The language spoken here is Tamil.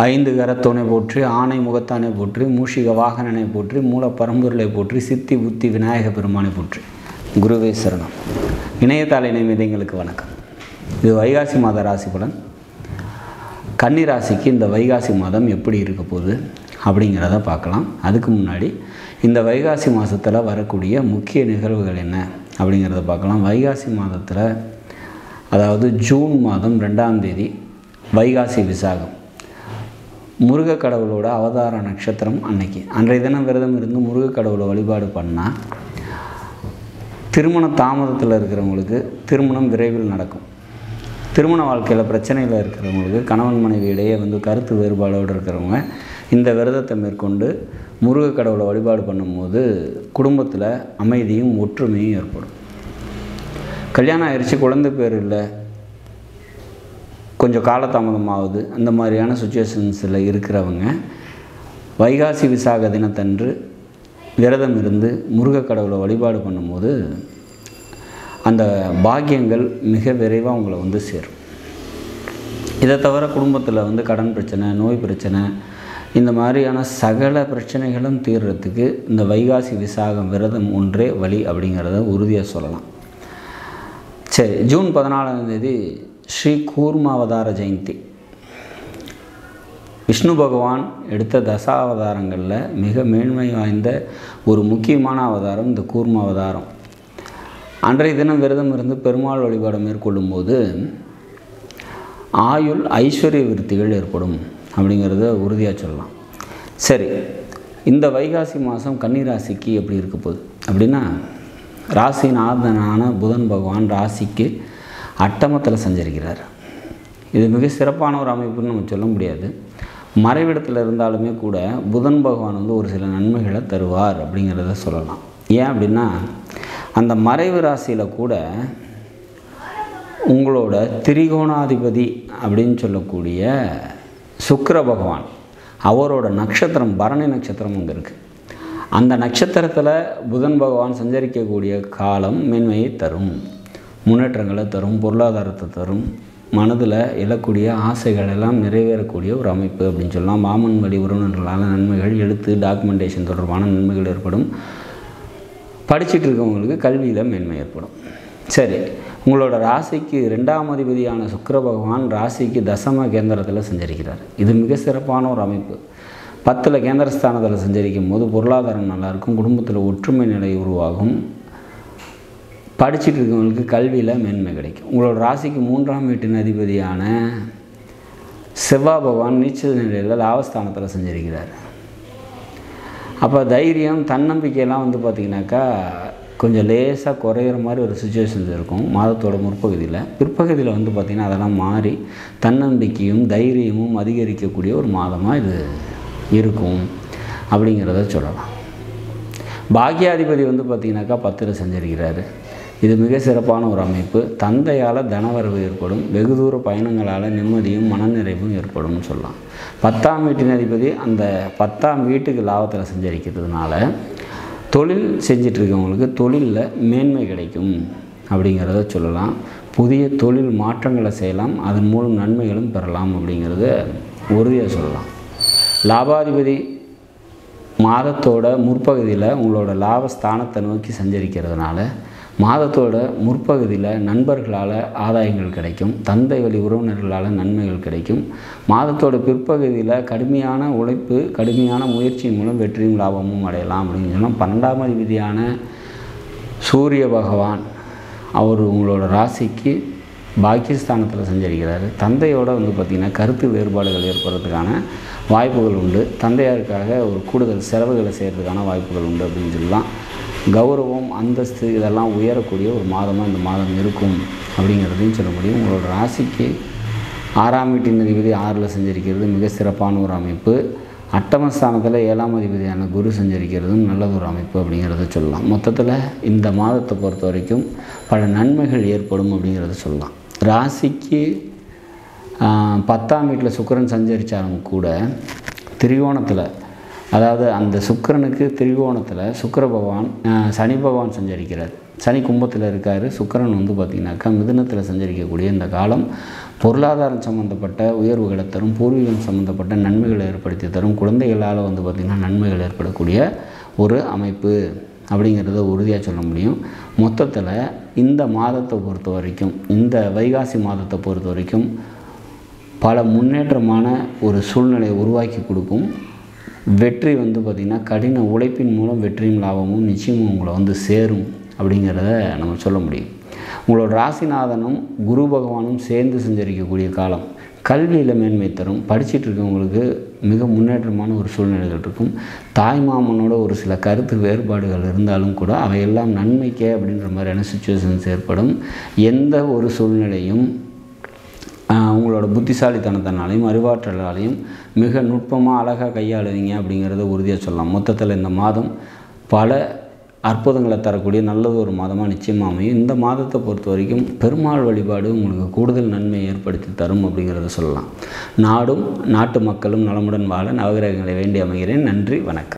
ஐந்து கரத்தோனை போற்றி ஆணை முகத்தானை போற்றி மூஷிக வாகனனை போற்றி மூல பரம்பொருளை போற்றி சித்தி புத்தி விநாயக பெருமானை போற்றி குருவே சரணம் இணையத்தாள இணையங்களுக்கு வணக்கம் இது வைகாசி மாத ராசி பலன் கன்னி ராசிக்கு இந்த வைகாசி மாதம் எப்படி இருக்க போகுது அப்படிங்கிறத பார்க்கலாம் அதுக்கு முன்னாடி இந்த வைகாசி மாதத்தில் வரக்கூடிய முக்கிய நிகழ்வுகள் என்ன அப்படிங்கிறத பார்க்கலாம் வைகாசி மாதத்தில் அதாவது ஜூன் மாதம் ரெண்டாம் தேதி வைகாசி விசாகம் முருக கடவுளோட அவதார நட்சத்திரம் அன்னைக்கு அன்றைய தினம் விரதம் இருந்து முருக கடவுளை வழிபாடு பண்ணால் திருமண தாமதத்தில் இருக்கிறவங்களுக்கு திருமணம் விரைவில் நடக்கும் திருமண வாழ்க்கையில் பிரச்சனையில் இருக்கிறவங்களுக்கு கணவன் மனைவி இடையே வந்து கருத்து வேறுபாடோடு இருக்கிறவங்க இந்த விரதத்தை மேற்கொண்டு முருக கடவுளை வழிபாடு பண்ணும்போது குடும்பத்தில் அமைதியும் ஒற்றுமையும் ஏற்படும் கல்யாணம் ஆயிடுச்சு குழந்தை பேர் இல்லை கொஞ்சம் காலதாமதமாகுது அந்த மாதிரியான சுச்சுவேஷன்ஸில் இருக்கிறவங்க வைகாசி விசாக தினத்தன்று விரதம் இருந்து முருக கடவுளை வழிபாடு பண்ணும்போது அந்த பாக்கியங்கள் மிக விரைவாக உங்களை வந்து சேரும் இதை தவிர குடும்பத்தில் வந்து கடன் பிரச்சனை நோய் பிரச்சனை இந்த மாதிரியான சகல பிரச்சனைகளும் தீர்றதுக்கு இந்த வைகாசி விசாகம் விரதம் ஒன்றே வழி அப்படிங்கிறத உறுதியாக சொல்லலாம் சரி ஜூன் பதினாலாம் தேதி ஸ்ரீ கூர்மாவதார ஜெயந்தி விஷ்ணு பகவான் எடுத்த தசாவதாரங்களில் மிக மேன்மை வாய்ந்த ஒரு முக்கியமான அவதாரம் இந்த கூர்ம அவதாரம் அன்றைய தினம் விரதம் இருந்து பெருமாள் வழிபாடு மேற்கொள்ளும்போது ஆயுள் ஐஸ்வர்ய விருத்திகள் ஏற்படும் அப்படிங்கிறத உறுதியாக சொல்லலாம் சரி இந்த வைகாசி மாதம் கன்னிராசிக்கு எப்படி இருக்க போகுது அப்படின்னா ராசிநாதனான புதன் பகவான் ராசிக்கு அட்டமத்தில் சஞ்சரிக்கிறார் இது மிக சிறப்பான ஒரு அமைப்புன்னு நம்ம சொல்ல முடியாது மறைவிடத்தில் இருந்தாலுமே கூட புதன் பகவான் வந்து ஒரு சில நன்மைகளை தருவார் அப்படிங்கிறத சொல்லலாம் ஏன் அப்படின்னா அந்த மறைவு ராசியில் கூட உங்களோட திரிகோணாதிபதி அப்படின்னு சொல்லக்கூடிய சுக்கிர பகவான் அவரோட நட்சத்திரம் பரணி நட்சத்திரம் அங்கே இருக்குது அந்த நட்சத்திரத்தில் புதன் பகவான் சஞ்சரிக்கக்கூடிய காலம் மேன்மையை தரும் முன்னேற்றங்களை தரும் பொருளாதாரத்தை தரும் மனதில் எழக்கூடிய ஆசைகள் எல்லாம் நிறைவேறக்கூடிய ஒரு அமைப்பு அப்படின்னு சொல்லலாம் மாமன் வழி உறவினர்களால் நன்மைகள் எழுத்து டாக்குமெண்டேஷன் தொடர்பான நன்மைகள் ஏற்படும் படிச்சுட்டு இருக்கவங்களுக்கு கல்வியில் மேன்மை ஏற்படும் சரி உங்களோட ராசிக்கு ரெண்டாம் அதிபதியான சுக்கிர பகவான் ராசிக்கு தசம கேந்திரத்தில் சஞ்சரிக்கிறார் இது மிக சிறப்பான ஒரு அமைப்பு பத்தில் கேந்திரஸ்தானத்தில் சஞ்சரிக்கும் போது பொருளாதாரம் நல்லாயிருக்கும் குடும்பத்தில் ஒற்றுமை நிலை உருவாகும் படிச்சுட்டு இருக்கவங்களுக்கு கல்வியில் மேன்மை கிடைக்கும் உங்களோட ராசிக்கு மூன்றாம் வீட்டின் அதிபதியான செவ்வாய் பகவான் நீச்சல் நிலையில் லாபஸ்தானத்தில் செஞ்சிருக்கிறார் அப்போ தைரியம் தன்னம்பிக்கையெல்லாம் வந்து பார்த்திங்கனாக்கா கொஞ்சம் லேசாக குறையிற மாதிரி ஒரு சுச்சுவேஷன்ஸ் இருக்கும் மாதத்தோட முற்பகுதியில் பிற்பகுதியில் வந்து பார்த்திங்கன்னா அதெல்லாம் மாறி தன்னம்பிக்கையும் தைரியமும் அதிகரிக்கக்கூடிய ஒரு மாதமாக இது இருக்கும் அப்படிங்கிறத சொல்லலாம் பாக்யாதிபதி வந்து பார்த்திங்கனாக்கா பத்தில் செஞ்சிருக்கிறாரு இது மிக சிறப்பான ஒரு அமைப்பு தந்தையால் தனவரவு ஏற்படும் வெகு தூர பயணங்களால் நிம்மதியும் மனநிறைவும் ஏற்படும்னு சொல்லலாம் பத்தாம் வீட்டின் அதிபதி அந்த பத்தாம் வீட்டுக்கு லாபத்தில் சஞ்சரிக்கிறதுனால தொழில் செஞ்சிட்ருக்கவங்களுக்கு தொழிலில் மேன்மை கிடைக்கும் அப்படிங்கிறத சொல்லலாம் புதிய தொழில் மாற்றங்களை செய்யலாம் அதன் மூலம் நன்மைகளும் பெறலாம் அப்படிங்கிறத உறுதியாக சொல்லலாம் லாபாதிபதி மாதத்தோட முற்பகுதியில் உங்களோட லாபஸ்தானத்தை நோக்கி சஞ்சரிக்கிறதுனால மாதத்தோட முற்பகுதியில் நண்பர்களால் ஆதாயங்கள் கிடைக்கும் தந்தை வழி உறவினர்களால் நன்மைகள் கிடைக்கும் மாதத்தோட பிற்பகுதியில் கடுமையான உழைப்பு கடுமையான முயற்சியின் மூலம் வெற்றியும் லாபமும் அடையலாம் அப்படின்னு சொன்னால் பன்னெண்டாம் அதிபதியான சூரிய பகவான் அவர் உங்களோட ராசிக்கு பாக்கியஸ்தானத்தில் சஞ்சரிக்கிறார் தந்தையோட வந்து பார்த்திங்கன்னா கருத்து வேறுபாடுகள் ஏற்படுறதுக்கான வாய்ப்புகள் உண்டு தந்தையாருக்காக ஒரு கூடுதல் செலவுகளை செய்கிறதுக்கான வாய்ப்புகள் உண்டு அப்படின்னு சொல்லலாம் கௌரவம் அந்தஸ்து இதெல்லாம் உயரக்கூடிய ஒரு மாதமாக இந்த மாதம் இருக்கும் அப்படிங்கிறதையும் சொல்ல முடியும் உங்களோட ராசிக்கு ஆறாம் வீட்டின் அதிபதி ஆறில் செஞ்சிருக்கிறது மிக சிறப்பான ஒரு அமைப்பு அட்டமஸ்தானத்தில் ஏழாம் அதிபதியான குரு செஞ்சரிக்கிறதும் நல்லது ஒரு அமைப்பு அப்படிங்கிறத சொல்லலாம் மொத்தத்தில் இந்த மாதத்தை பொறுத்த வரைக்கும் பல நன்மைகள் ஏற்படும் அப்படிங்கிறத சொல்லலாம் ராசிக்கு பத்தாம் வீட்டில் சுக்கரன் சஞ்சரித்தாலும் கூட திரிகோணத்தில் அதாவது அந்த சுக்கரனுக்கு திரிகோணத்தில் சுக்கர பகவான் சனி பகவான் சஞ்சரிக்கிறார் சனி கும்பத்தில் இருக்கார் சுக்கிரன் வந்து பார்த்திங்கனாக்கா மிதுனத்தில் சஞ்சரிக்கக்கூடிய இந்த காலம் பொருளாதாரம் சம்மந்தப்பட்ட உயர்வுகளை தரும் பூர்வீகம் சம்மந்தப்பட்ட நன்மைகளை ஏற்படுத்தி தரும் குழந்தைகளால் வந்து பார்த்திங்கன்னா நன்மைகள் ஏற்படக்கூடிய ஒரு அமைப்பு அப்படிங்கிறத உறுதியாக சொல்ல முடியும் மொத்தத்தில் இந்த மாதத்தை பொறுத்த வரைக்கும் இந்த வைகாசி மாதத்தை பொறுத்த வரைக்கும் பல முன்னேற்றமான ஒரு சூழ்நிலையை உருவாக்கி கொடுக்கும் வெற்றி வந்து பார்த்திங்கன்னா கடின உழைப்பின் மூலம் வெற்றியும் லாபமும் நிச்சயமும் உங்களை வந்து சேரும் அப்படிங்கிறத நம்ம சொல்ல முடியும் உங்களோட ராசிநாதனும் குரு பகவானும் சேர்ந்து சஞ்சரிக்கக்கூடிய காலம் கல்வியில் மேன்மை தரும் படிச்சுட்டு இருக்கவங்களுக்கு மிக முன்னேற்றமான ஒரு சூழ்நிலைகள் இருக்கும் தாய்மாமனோட ஒரு சில கருத்து வேறுபாடுகள் இருந்தாலும் கூட அவையெல்லாம் நன்மைக்கே அப்படின்ற மாதிரியான சுச்சுவேஷன்ஸ் ஏற்படும் எந்த ஒரு சூழ்நிலையும் ஆஹ் உங்களோட புத்திசாலித்தனத்தினாலையும் அறிவாற்றலாலையும் மிக நுட்பமாக அழகாக கையாளுவீங்க அப்படிங்கிறத உறுதியாக சொல்லலாம் மொத்தத்தில் இந்த மாதம் பல அற்புதங்களை தரக்கூடிய நல்லது ஒரு மாதமாக நிச்சயமாக அமையும் இந்த மாதத்தை பொறுத்த வரைக்கும் பெருமாள் வழிபாடு உங்களுக்கு கூடுதல் நன்மை ஏற்படுத்தி தரும் அப்படிங்கிறத சொல்லலாம் நாடும் நாட்டு மக்களும் நலமுடன் வாழ நவகிரகங்களை வேண்டி அமைகிறேன் நன்றி வணக்கம்